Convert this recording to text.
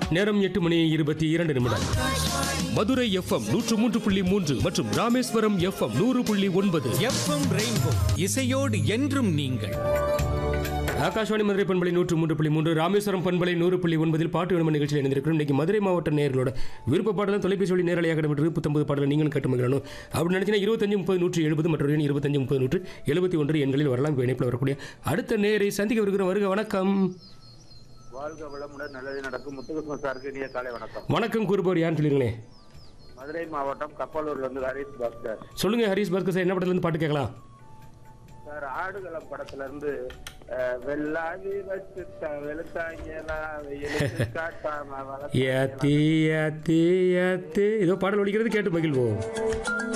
நேரம் எட்டு மணி இருபத்தி இரண்டு நிமிடம் மதுரை எஃப்எம் நூற்று மூன்று புள்ளி மூன்று மற்றும் ராமேஸ்வரம் எஃப்எம் நூறு புள்ளி ஒன்பது எஃப்எம் ரெயின்போ இசையோடு என்றும் நீங்கள் ஆகாஷ்வாணி மதுரை பண்பலை நூற்று மூன்று புள்ளி மூன்று ராமேஸ்வரம் பண்பலை நூறு புள்ளி ஒன்பதில் பாட்டு விளம்பர நிகழ்ச்சியில் இணைந்திருக்கிறோம் இன்னைக்கு மதுரை மாவட்ட நேர்களோட விருப்ப பாடலாம் தொலைபேசி வழி நேரலையாக இடம்பெற்று புத்தம்பது பாடலை நீங்களும் கேட்டு மகிழணும் அப்படி நினைச்சீங்கன்னா இருபத்தஞ்சு முப்பது நூற்றி எழுபது மற்றொரு எண் இருபத்தஞ்சு முப்பது நூற்று எழுபத்தி ஒன்று எண்களில் வரலாம் இப்போ இணைப்பில் வரக்கூடிய அடுத்த நேரை சந்திக்க வருகிற வருக வணக்கம் வாழ்க வளமுடன் நல்லது நடக்கும் முத்துகிருஷ்ணன் சாருக்கு இனிய காலை வணக்கம் வணக்கம் கூறுபவர் யாருன்னு சொல்லிருங்களேன் மதுரை மாவட்டம் கப்பலூர்ல இருந்து ஹரிஷ் பாஸ்கர் சொல்லுங்க ஹரிஷ் பாஸ்கர் சார் என்ன படத்துல இருந்து பாட்டு கேட்கலாம் சார் ஆடுகளம் படத்துல இருந்து அஹ், வெள்ளாவி வச்சு வெளுத்தாங்கலா வெயிலுக்கு காட்டாம வளர்த்தாங்கலா. ஏத்தி ஏத்தி ஏத்தி ஏதோ பாடல் ஒழிக்கிறது கேட்டு மகிழ்வோம்